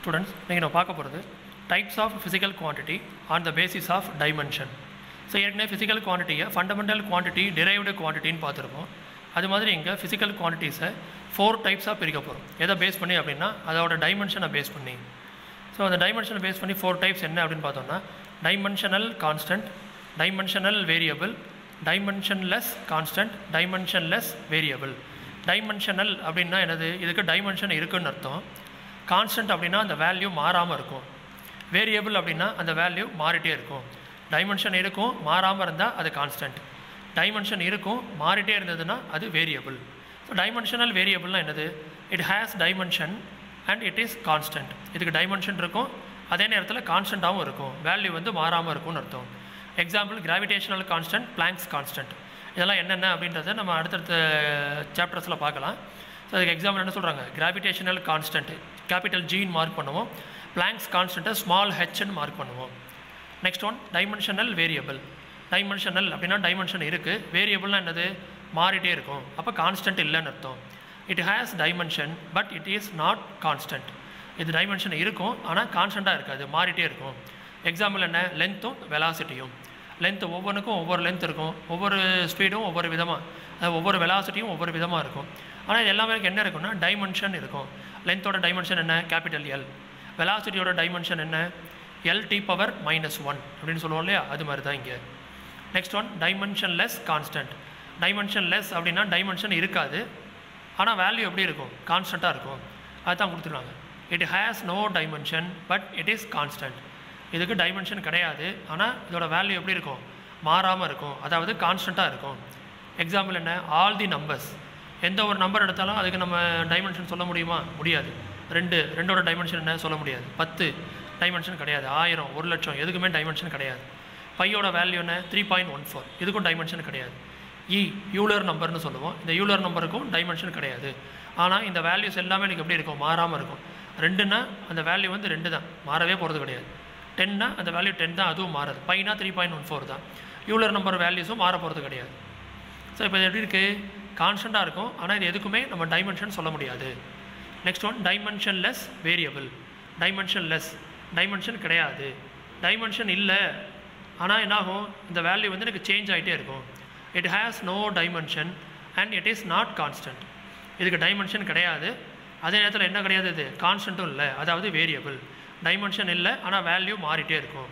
students நீங்கள் நம்ம பார்க்க போகிறது types of physical quantity on the basis of dimension so ஏற்கனவே ஃபிசிக்கல் குவான்டிட்டியை ஃபண்டமெண்டல் குவான்டிட்டி டிரைவ்டு குவான்டிட்டின்னு பார்த்துருப்போம் அது மாதிரி இங்கே ஃபிசிக்கல் குவான்டிட்டிஸை ஃபோர் டைப்ஸாக பிரிக்க போகிறோம் எதை பேஸ் பண்ணி அப்படின்னா அதோட டைமென்ஷனை பேஸ் பண்ணி ஸோ அந்த டைமென்ஷனை பேஸ் பண்ணி ஃபோர் டைப்ஸ் என்ன அப்படின்னு பார்த்தோம்னா dimensional constant dimensional variable dimensionless constant dimensionless variable dimensional அப்படின்னா என்னது இதுக்கு டைமென்ஷன் இருக்குன்னு அர்த்தம் கான்ஸ்டன்ட் அப்படின்னா அந்த வேல்யூ மாறாமல் இருக்கும் வேரியபிள் அப்படின்னா அந்த வேல்யூ மாறிட்டே இருக்கும் டைமென்ஷன் இருக்கும் மாறாமல் இருந்தால் அது கான்ஸ்டன்ட் டைமென்ஷன் இருக்கும் மாறிட்டே இருந்ததுன்னா அது வேரியபிள் ஸோ டைமென்ஷனல் வேரியபிள்னா என்னது it has dimension and it is constant இதுக்கு டைமென்ஷன் இருக்கும் அதே நேரத்தில் கான்ஸ்டண்ட்டாகவும் இருக்கும் வேல்யூ வந்து மாறாமல் இருக்கும்னு அர்த்தம் example gravitational constant Planck's constant இதெல்லாம் என்னென்ன அப்படின்றத நம்ம அடுத்தடுத்த சாப்டர்ஸில் பார்க்கலாம் ஸோ அதுக்கு எக்ஸாம்பிள் என்ன சொல்கிறாங்க கிராவிடேஷனல் கான்ஸ்டன்ட் கேபிட்டல் ஜின்னு மார்க் பண்ணுவோம் பிளாங்க்ஸ் கான்ஸ்டன்ட்டை ஸ்மால் ஹெச்ன்னு மார்க் பண்ணுவோம் next one dimensional variable dimensional அப்படின்னா டைமென்ஷன் இருக்குது வேரியபிள்னா என்னது மாறிட்டே இருக்கும் அப்போ கான்ஸ்டன்ட் இல்லைன்னு அர்த்தம் it has dimension but it is not constant இது டைமென்ஷன் இருக்கும் ஆனால் கான்ஸ்டண்ட்டாக இருக்காது மாறிட்டே இருக்கும் எக்ஸாம்பிள் என்ன லென்த்தும் வெலாசிட்டியும் லென்த் ஒவ்வொன்றுக்கும் ஒவ்வொரு லென்த் இருக்கும் ஒவ்வொரு ஸ்பீடும் ஒவ்வொரு விதமாக ஒவ்வொரு வெலாசிட்டியும் ஒவ்வொரு விதமாக இருக்கும் ஆனால் இது எல்லாமே என்ன இருக்குன்னா டைமென்ஷன் இருக்கும் லென்த்தோட டைமென்ஷன் என்ன கேபிட்டல் எல் வெலாசிட்டியோட டைமென்ஷன் என்ன L T power minus one அப்படின்னு சொல்லுவோம் இல்லையா அது மாதிரி தான் இங்கே next one dimensionless constant dimensionless அப்படின்னா டைமென்ஷன் இருக்காது ஆனால் வேல்யூ எப்படி இருக்கும் கான்ஸ்டண்ட்டாக இருக்கும் அதுதான் கொடுத்துருவாங்க it has no dimension but it is constant இதுக்கு டைமென்ஷன் கிடையாது ஆனால் இதோட வேல்யூ எப்படி இருக்கும் மாறாமல் இருக்கும் அதாவது கான்ஸ்டண்ட்டாக இருக்கும் எக்ஸாம்பிள் என்ன ஆல் தி நம்பர்ஸ் எந்த ஒரு நம்பர் எடுத்தாலும் அதுக்கு நம்ம டைமென்ஷன் சொல்ல முடியுமா முடியாது ரெண்டு ரெண்டோட டைமென்ஷன் என்ன சொல்ல முடியாது பத்து டைமென்ஷன் கிடையாது ஆயிரம் ஒரு லட்சம் எதுக்குமே டைமென்ஷன் கிடையாது பையோட வேல்யூ என்ன த்ரீ பாயிண்ட் ஒன் ஃபோர் இதுக்கும் டைமென்ஷன் கிடையாது இ யூலர் நம்பர்னு சொல்லுவோம் இந்த யூலர் நம்பருக்கும் டைமென்ஷன் கிடையாது ஆனால் இந்த வேல்யூஸ் எல்லாமே எனக்கு எப்படி இருக்கும் மாறாமல் இருக்கும் ரெண்டுன்னா அந்த வேல்யூ வந்து ரெண்டு தான் மாறவே போகிறது கிடையாது டென்னா அந்த வேல்யூ டென் தான் அதுவும் மாறாது பைனா த்ரீ பாயிண்ட் ஒன் ஃபோர் தான் யூலர் நம்பர் வேல்யூஸும் மாற போகிறது கிடையாது ஸோ இப்போ இது எப்படி இருக்குது கான்ஸ்டண்ட்டாக இருக்கும் ஆனால் இது எதுக்குமே நம்ம டைமென்ஷன் சொல்ல முடியாது next one dimensionless variable dimensionless dimension கிடையாது டைமென்ஷன் இல்லை ஆனால் என்னாகும் இந்த வேல்யூ வந்து எனக்கு சேஞ்ச் ஆகிட்டே இருக்கும் it has no dimension and it is not constant இதுக்கு டைமென்ஷன் கிடையாது அதே நேரத்தில் என்ன கிடையாது இது கான்ஸ்டன்ட்டும் இல்லை அதாவது வேரியபிள் டைமென்ஷன் இல்லை ஆனால் வேல்யூ மாறிட்டே இருக்கும்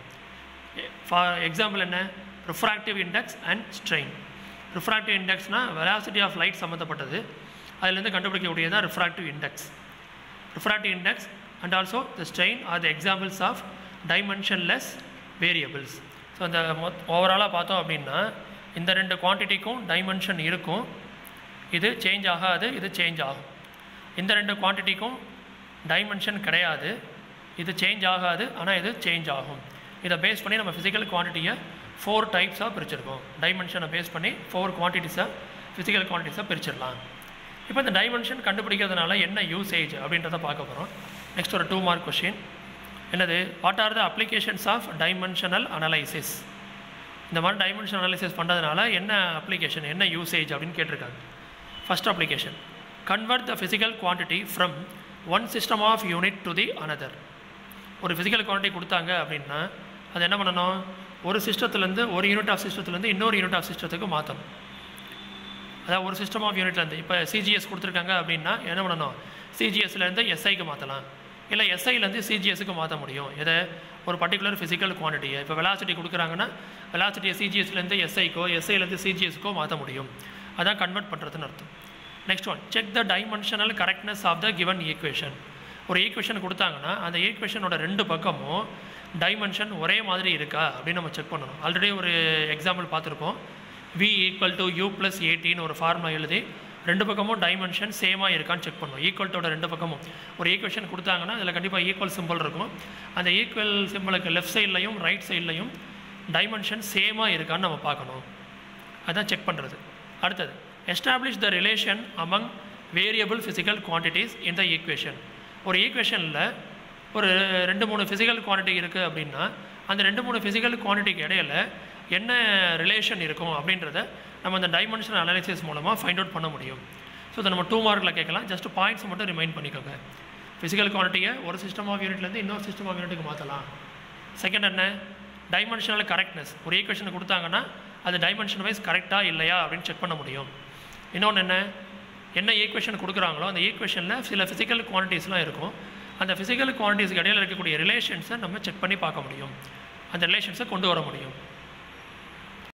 ஃபார் எக்ஸாம்பிள் என்ன refractive index and strain refractive இண்டெக்ஸ்னால் வெலாசிட்டி ஆஃப் லைட் சம்மந்தப்பட்டது அதுலேருந்து கண்டுபிடிக்கக்கூடியது தான் refractive index refractive index and also the strain are the examples of dimensionless variables so அந்த ஓவராலாக பார்த்தோம் அப்படின்னா இந்த ரெண்டு குவான்டிட்டிக்கும் டைமென்ஷன் இருக்கும் இது சேஞ்ச் ஆகாது இது சேஞ்ச் ஆகும் இந்த ரெண்டு குவான்டிட்டிக்கும் டைமென்ஷன் கிடையாது இது சேஞ்ச் ஆகாது ஆனால் இது சேஞ்ச் ஆகும் இதை பேஸ் பண்ணி நம்ம ஃபிசிக்கல் குவான்டிட்டியை ஃபோர் டைப்ஸாக பிரிச்சிருக்கோம் டைமென்ஷனை பேஸ் பண்ணி ஃபோர் குவான்டிட்டிஸாக ஃபிசிக்கல் குவான்டிட்டிஸாக பிரிச்சிடலாம் இப்போ இந்த டைமென்ஷன் கண்டுபிடிக்கிறதுனால என்ன யூசேஜ் அப்படின்றத பார்க்க போகிறோம் நெக்ஸ்ட் ஒரு டூ மார்க் கொஷின் என்னது what are the applications of dimensional analysis இந்த மாதிரி டைமென்ஷன் அனலைசிஸ் பண்ணுறதுனால என்ன அப்ளிகேஷன் என்ன யூசேஜ் அப்படின்னு கேட்டிருக்காங்க first application convert the physical quantity from one system of unit to the another ஒரு ஃபிசிக்கல் குவான்டிட்டி கொடுத்தாங்க அப்படின்னா அது என்ன பண்ணணும் ஒரு சிஸ்டத்துலேருந்து ஒரு யூனிட் ஆஃப் சிஸ்டத்துலேருந்து இன்னொரு யூனிட் ஆஃப் சிஸ்டத்துக்கு மாற்றணும் அதாவது ஒரு சிஸ்டம் ஆஃப் யூனிட்லேருந்து இப்போ சிஜிஎஸ் கொடுத்துருக்காங்க அப்படின்னா என்ன பண்ணணும் சிஜிஎஸ்லேருந்து எஸ்ஐக்கு மாற்றலாம் இல்லை எஸ்ஐலேருந்து சிஜிஎஸ்க்கு மாற்ற முடியும் இதை ஒரு பர்டிகுலர் ஃபிசிக்கல் குவான்டிட்டியை இப்போ வெலாசிட்டி கொடுக்குறாங்கன்னா வெலாசிட்டியை சிஜிஎஸ்லேருந்து எஸ்ஐக்கோ எஸ்ஐலேருந்து சிஜிஎஸ்க்கோ மாற்ற முடியும் அதான் கன்வெர்ட் பண்ணுறதுன்னு அர்த்தம் next one check the dimensional correctness of the given equation ஒரு ஈக்குவேஷன் கொடுத்தாங்கன்னா அந்த ஈக்குவேஷனோட ரெண்டு பக்கமும் டைமென்ஷன் ஒரே மாதிரி இருக்கா அப்படின்னு நம்ம செக் பண்ணணும் ஆல்ரெடி ஒரு எக்ஸாம்பிள் பார்த்துருப்போம் v equal to u plus ஏட்டின்னு ஒரு ஃபார்முலா எழுதி ரெண்டு பக்கமும் டைமென்ஷன் சேமாக இருக்கான்னு செக் பண்ணணும் ஈக்குவல்ட்டோட ரெண்டு பக்கமும் ஒரு ஈக்குவேஷன் கொடுத்தாங்கன்னா அதில் கண்டிப்பாக ஈக்குவல் சிம்பிள் இருக்கும் அந்த ஈக்குவல் சிம்பிளுக்கு லெஃப்ட் சைட்லையும் ரைட் சைட்லையும் டைமென்ஷன் சேமாக இருக்கான்னு நம்ம பார்க்கணும் அதான் செக் பண்ணுறது அடுத்தது establish the relation among variable physical quantities in the equation ஒரு ஈக்குவேஷனில் ஒரு ரெண்டு மூணு ஃபிசிக்கல் குவான்டிட்டி இருக்குது அப்படின்னா அந்த ரெண்டு மூணு ஃபிசிக்கல் குவான்டிட்டிக்கு இடையில என்ன ரிலேஷன் இருக்கும் அப்படின்றத நம்ம அந்த டைமென்ஷன் அனாலிசிஸ் மூலமாக ஃபைண்ட் அவுட் பண்ண முடியும் ஸோ இதை நம்ம டூ மார்க்கில் கேட்கலாம் ஜஸ்ட் பாயிண்ட்ஸ் மட்டும் ரிமைண்ட் பண்ணிக்கோங்க ஃபிசிக்கல் குவான்டிட்டியை ஒரு சிஸ்டம் ஆஃப் யூனிட்லேருந்து இன்னொரு சிஸ்டம் ஆஃப் யூனிட்டுக்கு மாற்றலாம் செகண்ட் என்ன டைமென்ஷனல் கரெக்ட்னஸ் ஒரு ஈக்குவேஷனை கொடுத்தாங்கன்னா அது டைமென்ஷன் வைஸ் கரெக்டாக இல்லையா அப்படின்னு செக் பண்ண முடியும் இன்னொன்று என்ன என்ன ஈக்குவேஷன் கொடுக்குறாங்களோ அந்த ஈக்குவேஷனில் சில ஃபிசிக்கல் குவான்டிட்டிஸ்லாம் இருக்கும் அந்த ஃபிசிக்கல் குவான்டிட்டிஸ்க்கு இடையில் இருக்கக்கூடிய ரிலேஷன்ஸை நம்ம செக் பண்ணி பார்க்க முடியும் அந்த ரிலேஷன்ஸை கொண்டு வர முடியும்